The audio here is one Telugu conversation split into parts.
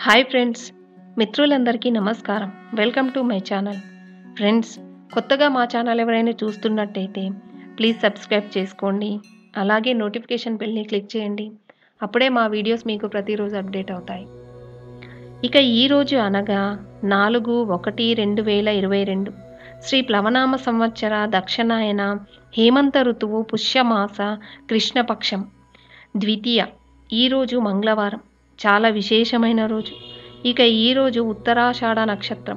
హాయ్ ఫ్రెండ్స్ మిత్రులందరికీ నమస్కారం welcome to my channel friends కొత్తగా మా ఛానల్ ఎవరైనా చూస్తున్నట్టయితే ప్లీజ్ సబ్స్క్రైబ్ చేసుకోండి అలాగే నోటిఫికేషన్ బెల్ని క్లిక్ చేయండి అప్పుడే మా వీడియోస్ మీకు ప్రతిరోజు అప్డేట్ అవుతాయి ఇక ఈరోజు అనగా నాలుగు ఒకటి రెండు వేల ఇరవై రెండు శ్రీ ప్లవనామ సంవత్సర దక్షిణాయన హేమంత ఋతువు పుష్యమాస కృష్ణపక్షం ద్వితీయ ఈరోజు మంగళవారం చాలా విశేషమైన రోజు ఇక ఈరోజు ఉత్తరాషాఢ నక్షత్రం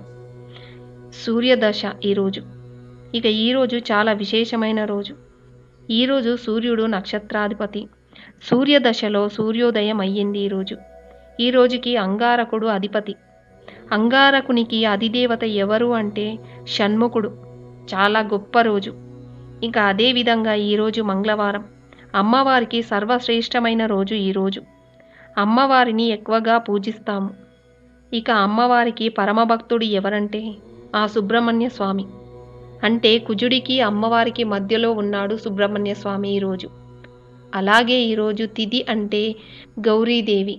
సూర్యదశ ఈరోజు ఇక ఈరోజు చాలా విశేషమైన రోజు ఈరోజు సూర్యుడు నక్షత్రాధిపతి సూర్యదశలో సూర్యోదయం అయ్యింది ఈరోజు ఈ రోజుకి అంగారకుడు అధిపతి అంగారకునికి అధిదేవత ఎవరు అంటే షణ్ముఖుడు చాలా గొప్ప రోజు ఇంకా అదేవిధంగా ఈరోజు మంగళవారం అమ్మవారికి సర్వశ్రేష్టమైన రోజు ఈరోజు అమ్మవారిని ఎక్కువగా పూజిస్తాము ఇక అమ్మవారికి పరమభక్తుడు ఎవరంటే ఆ సుబ్రహ్మణ్య స్వామి అంటే కుజుడికి అమ్మవారికి మధ్యలో ఉన్నాడు సుబ్రహ్మణ్య స్వామి ఈరోజు అలాగే ఈరోజు తిథి అంటే గౌరీదేవి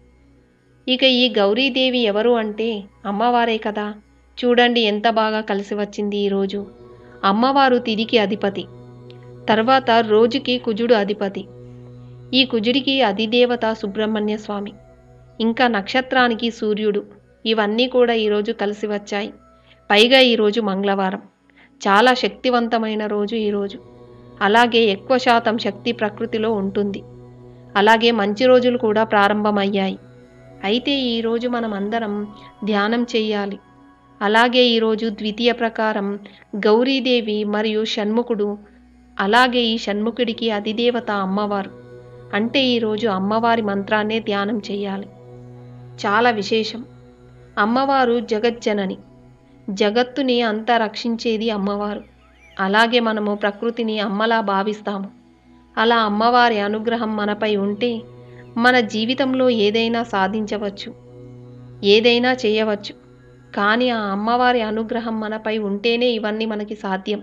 ఇక ఈ గౌరీదేవి ఎవరు అంటే అమ్మవారే కదా చూడండి ఎంత బాగా కలిసి వచ్చింది ఈరోజు అమ్మవారు తిదికి అధిపతి తర్వాత రోజుకి కుజుడు అధిపతి ఈ కుజుడికి అధిదేవత సుబ్రహ్మణ్య స్వామి ఇంకా నక్షత్రానికి సూర్యుడు ఇవన్నీ కూడా ఈరోజు కలిసి వచ్చాయి పైగా ఈరోజు మంగళవారం చాలా శక్తివంతమైన రోజు ఈరోజు అలాగే ఎక్కువ శాతం శక్తి ప్రకృతిలో ఉంటుంది అలాగే మంచి రోజులు కూడా ప్రారంభమయ్యాయి అయితే ఈరోజు మనం అందరం ధ్యానం చేయాలి అలాగే ఈరోజు ద్వితీయ ప్రకారం గౌరీదేవి మరియు షణ్ముఖుడు అలాగే ఈ షణ్ముఖుడికి అధిదేవత అమ్మవారు అంటే ఈరోజు అమ్మవారి మంత్రాన్నే ధ్యానం చేయాలి చాలా విశేషం అమ్మవారు జగజ్జనని జగత్తుని అంతా రక్షించేది అమ్మవారు అలాగే మనము ప్రకృతిని అమ్మలా భావిస్తాము అలా అమ్మవారి అనుగ్రహం మనపై ఉంటే మన జీవితంలో ఏదైనా సాధించవచ్చు ఏదైనా చేయవచ్చు కానీ ఆ అమ్మవారి అనుగ్రహం మనపై ఉంటేనే ఇవన్నీ మనకి సాధ్యం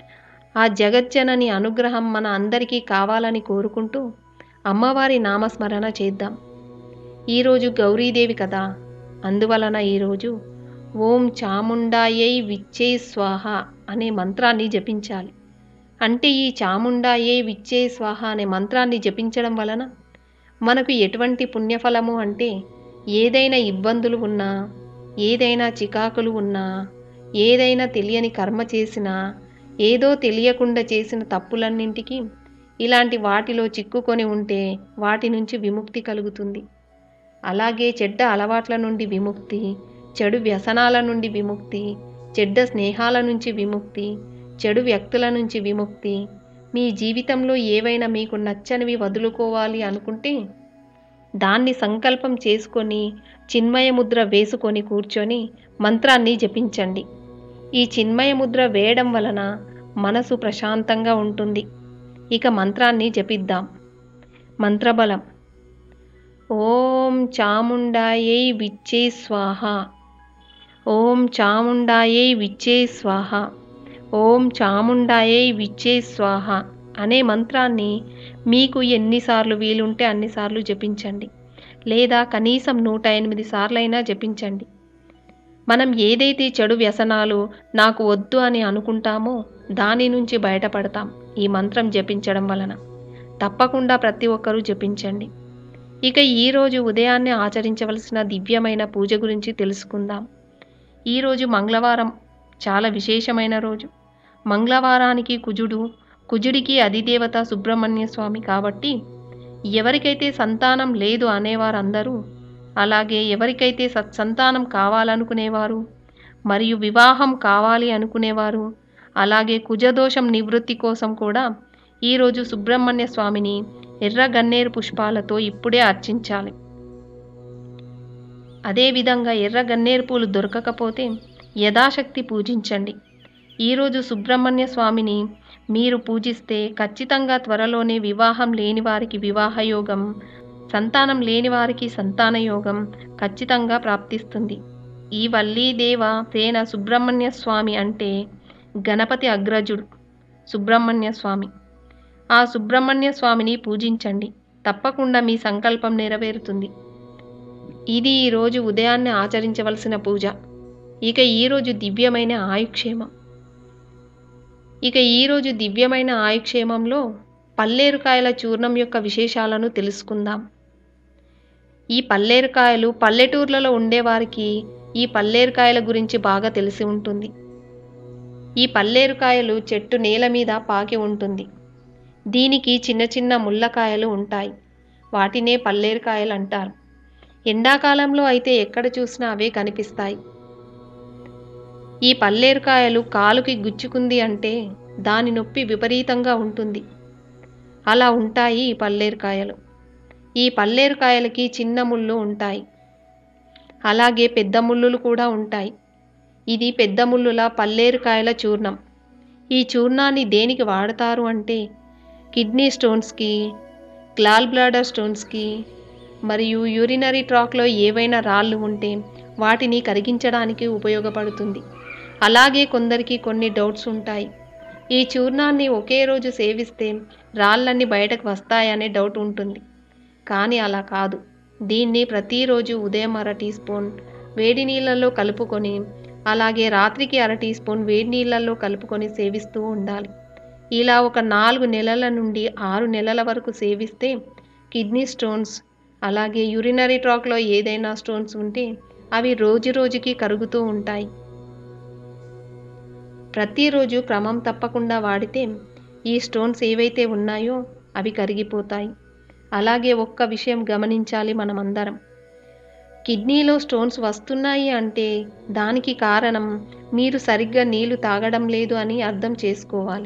ఆ జగజ్జనని అనుగ్రహం మన అందరికీ కావాలని కోరుకుంటూ అమ్మవారి నామస్మరణ చేద్దాం ఈరోజు గౌరీదేవి కదా అందువలన ఈరోజు ఓం చాముండాయై విచ్చే స్వాహ అనే మంత్రాన్ని జపించాలి అంటే ఈ చాముండాయై విచ్చే స్వాహ అనే మంత్రాన్ని జపించడం వలన మనకు ఎటువంటి పుణ్యఫలము అంటే ఏదైనా ఇబ్బందులు ఉన్నా ఏదైనా చికాకులు ఉన్నా ఏదైనా తెలియని కర్మ చేసినా ఏదో తెలియకుండా చేసిన తప్పులన్నింటికి ఇలాంటి వాటిలో చిక్కుకొని ఉంటే వాటి నుంచి విముక్తి కలుగుతుంది అలాగే చెడ్డ అలవాట్ల నుండి విముక్తి చెడు వ్యసనాల నుండి విముక్తి చెడ్డ స్నేహాల నుంచి విముక్తి చెడు వ్యక్తుల నుంచి విముక్తి మీ జీవితంలో ఏవైనా మీకు నచ్చనివి వదులుకోవాలి అనుకుంటే దాన్ని సంకల్పం చేసుకొని చిన్మయ ముద్ర వేసుకొని కూర్చొని మంత్రాన్ని జపించండి ఈ చిన్మయ ముద్ర వేయడం వలన మనసు ప్రశాంతంగా ఉంటుంది ఇక మంత్రాన్ని జపిద్దాం మంత్రబలం ఓం చాముండాయై విచ్చే స్వాహ ఓం చాముండాయై విచ్చే స్వాహ ఓం చాముండాయై విచ్చే స్వాహ అనే మంత్రాన్ని మీకు ఎన్నిసార్లు వీలుంటే అన్నిసార్లు జపించండి లేదా కనీసం నూట ఎనిమిది సార్లైనా జపించండి మనం ఏదైతే చెడు వ్యసనాలు నాకు వద్దు అని అనుకుంటామో దాని నుంచి బయటపడతాం ఈ మంత్రం జపించడం వలన తప్పకుండా ప్రతి ఒక్కరూ జపించండి ఇక ఈరోజు ఉదయాన్నే ఆచరించవలసిన దివ్యమైన పూజ గురించి తెలుసుకుందాం ఈరోజు మంగళవారం చాలా విశేషమైన రోజు మంగళవారానికి కుజుడు కుజుడికి అధిదేవత సుబ్రహ్మణ్య స్వామి కాబట్టి ఎవరికైతే సంతానం లేదు అనేవారందరూ అలాగే ఎవరికైతే సత్సంతానం కావాలనుకునేవారు మరియు వివాహం కావాలి అనుకునేవారు అలాగే కుజదోషం నివృత్తి కోసం కూడా ఈరోజు సుబ్రహ్మణ్య స్వామిని ఎర్ర గన్నేరు పుష్పాలతో ఇప్పుడే అర్చించాలి అదేవిధంగా ఎర్ర గన్నేరు పూలు దొరకకపోతే యథాశక్తి పూజించండి ఈరోజు సుబ్రహ్మణ్య స్వామిని మీరు పూజిస్తే ఖచ్చితంగా త్వరలోనే వివాహం లేని వారికి వివాహ యోగం సంతానం లేని వారికి సంతాన యోగం ఖచ్చితంగా ప్రాప్తిస్తుంది ఈ వల్లీదేవ సేన సుబ్రహ్మణ్య స్వామి అంటే గణపతి అగ్రజుడు సుబ్రహ్మణ్య స్వామి ఆ సుబ్రహ్మణ్య స్వామిని పూజించండి తప్పకుండా మీ సంకల్పం నెరవేరుతుంది ఇది ఈరోజు ఉదయాన్నే ఆచరించవలసిన పూజ ఇక ఈరోజు దివ్యమైన ఆయుక్షేమం ఇక ఈరోజు దివ్యమైన ఆయుక్షేమంలో పల్లేరుకాయల చూర్ణం యొక్క విశేషాలను తెలుసుకుందాం ఈ పల్లేరుకాయలు పల్లెటూర్లలో ఉండేవారికి ఈ పల్లేరుకాయల గురించి బాగా తెలిసి ఉంటుంది ఈ పల్లేరుకాయలు చెట్టు నేల మీద పాకి ఉంటుంది దీనికి చిన్న చిన్న ముళ్ళకాయలు ఉంటాయి వాటినే పల్లేరుకాయలు అంటారు ఎండాకాలంలో అయితే ఎక్కడ చూసినా అవే కనిపిస్తాయి ఈ పల్లేరుకాయలు కాలుకి గుచ్చుకుంది అంటే దాని నొప్పి విపరీతంగా ఉంటుంది అలా ఉంటాయి ఈ పల్లేరుకాయలు ఈ పల్లేరుకాయలకి చిన్న ముళ్ళు ఉంటాయి అలాగే పెద్ద ముళ్ళులు కూడా ఉంటాయి ఇది పెద్ద ముళ్ళుల పల్లేరుకాయల చూర్ణం ఈ చూర్ణాన్ని దేనికి వాడతారు అంటే కిడ్నీ స్టోన్స్కి గ్లాల్ బ్లాడర్ స్టోన్స్కి మరియు యూరినరీ ట్రాక్లో ఏవైనా రాళ్ళు ఉంటే వాటిని కరిగించడానికి ఉపయోగపడుతుంది అలాగే కొందరికి కొన్ని డౌట్స్ ఉంటాయి ఈ చూర్ణాన్ని ఒకే రోజు సేవిస్తే రాళ్ళన్నీ బయటకు వస్తాయనే డౌట్ ఉంటుంది కానీ అలా కాదు దీన్ని ప్రతిరోజు ఉదయం అర టీ స్పూన్ వేడి నీళ్ళల్లో కలుపుకొని అలాగే రాత్రికి అర టీ స్పూన్ వేడి నీళ్ళల్లో కలుపుకొని సేవిస్తూ ఉండాలి ఇలా ఒక నాలుగు నెలల నుండి ఆరు నెలల వరకు సేవిస్తే కిడ్నీ స్టోన్స్ అలాగే యూరినరీ ట్రాక్లో ఏదైనా స్టోన్స్ ఉంటే అవి రోజు రోజుకి కరుగుతూ ఉంటాయి ప్రతిరోజు క్రమం తప్పకుండా వాడితే ఈ స్టోన్స్ ఏవైతే ఉన్నాయో అవి కరిగిపోతాయి అలాగే ఒక్క విషయం గమనించాలి మనమందరం కిడ్నీలో స్టోన్స్ వస్తున్నాయి అంటే దానికి కారణం మీరు సరిగ్గా నీళ్లు తాగడం లేదు అని అర్థం చేసుకోవాలి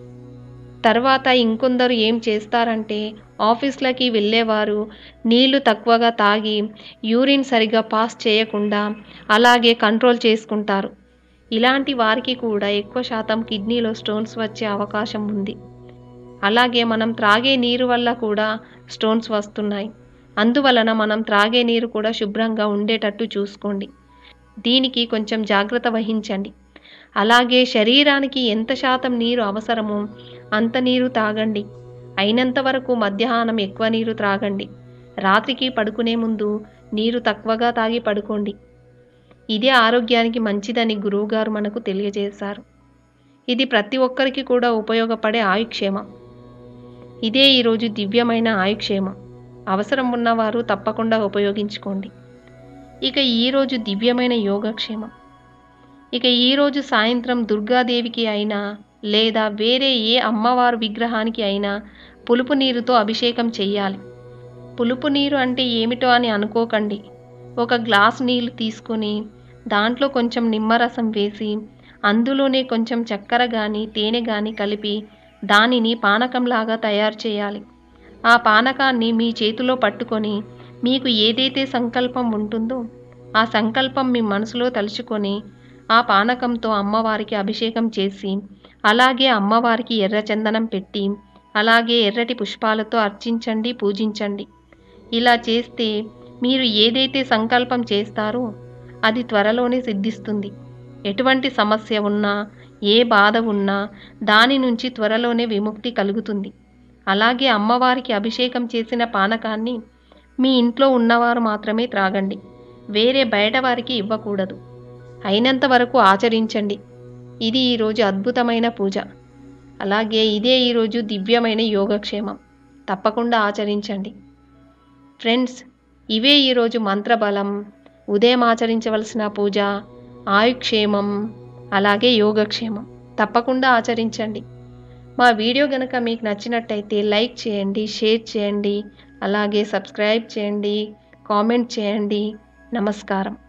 తర్వాత ఇంకొందరు ఏం చేస్తారంటే ఆఫీస్లకి వెళ్ళేవారు నీళ్లు తక్కువగా తాగి యూరిన్ సరిగా పాస్ చేయకుండా అలాగే కంట్రోల్ చేసుకుంటారు ఇలాంటి వారికి కూడా ఎక్కువ శాతం కిడ్నీలో స్టోన్స్ వచ్చే అవకాశం ఉంది అలాగే మనం త్రాగే నీరు వల్ల కూడా స్టోన్స్ వస్తున్నాయి అందువలన మనం త్రాగే నీరు కూడా శుభ్రంగా ఉండేటట్టు చూసుకోండి దీనికి కొంచెం జాగ్రత్త వహించండి అలాగే శరీరానికి ఎంత శాతం నీరు అవసరమో అంత నీరు తాగండి అయినంత వరకు మధ్యాహ్నం ఎక్కువ నీరు త్రాగండి రాత్రికి పడుకునే ముందు నీరు తక్కువగా తాగి పడుకోండి ఇదే ఆరోగ్యానికి మంచిదని గురువుగారు మనకు తెలియజేశారు ఇది ప్రతి ఒక్కరికి కూడా ఉపయోగపడే ఆయుక్షేమం ఇదే ఈరోజు దివ్యమైన ఆయుక్షేమం అవసరం ఉన్నవారు తప్పకుండా ఉపయోగించుకోండి ఇక ఈరోజు దివ్యమైన యోగక్షేమం ఇక ఈరోజు సాయంత్రం దుర్గాదేవికి అయినా లేదా వేరే ఏ అమ్మవారు విగ్రహానికి అయినా పులుపు నీరుతో అభిషేకం చెయ్యాలి పులుపు నీరు అంటే ఏమిటో అని అనుకోకండి ఒక గ్లాస్ నీళ్లు తీసుకొని దాంట్లో కొంచెం నిమ్మరసం వేసి అందులోనే కొంచెం చక్కెర కానీ తేనె కానీ కలిపి దానిని పానకంలాగా తయారు చేయాలి ఆ పానకాన్ని మీ చేతిలో పట్టుకొని మీకు ఏదైతే సంకల్పం ఉంటుందో ఆ సంకల్పం మీ మనసులో తలుచుకొని ఆ పానకంతో అమ్మవారికి అభిషేకం చేసి అలాగే అమ్మవారికి ఎర్ర చందనం పెట్టి అలాగే ఎర్రటి పుష్పాలతో అర్చించండి పూజించండి ఇలా చేస్తే మీరు ఏదైతే సంకల్పం చేస్తారో అది త్వరలోనే సిద్ధిస్తుంది ఎటువంటి సమస్య ఉన్నా ఏ బాధ ఉన్నా దాని నుంచి త్వరలోనే విముక్తి కలుగుతుంది అలాగే అమ్మవారికి అభిషేకం చేసిన పానకాన్ని మీ ఇంట్లో ఉన్నవారు మాత్రమే త్రాగండి వేరే బయట వారికి ఇవ్వకూడదు అయినంత వరకు ఆచరించండి ఇది ఈరోజు అద్భుతమైన పూజ అలాగే ఇదే ఈరోజు దివ్యమైన యోగక్షేమం తప్పకుండా ఆచరించండి ఫ్రెండ్స్ ఇవే ఈరోజు మంత్రబలం ఉదయం ఆచరించవలసిన పూజ ఆయుక్షేమం అలాగే యోగక్షేమం తప్పకుండా ఆచరించండి మా వీడియో కనుక మీకు నచ్చినట్టయితే లైక్ చేయండి షేర్ చేయండి అలాగే సబ్స్క్రైబ్ చేయండి కామెంట్ చేయండి నమస్కారం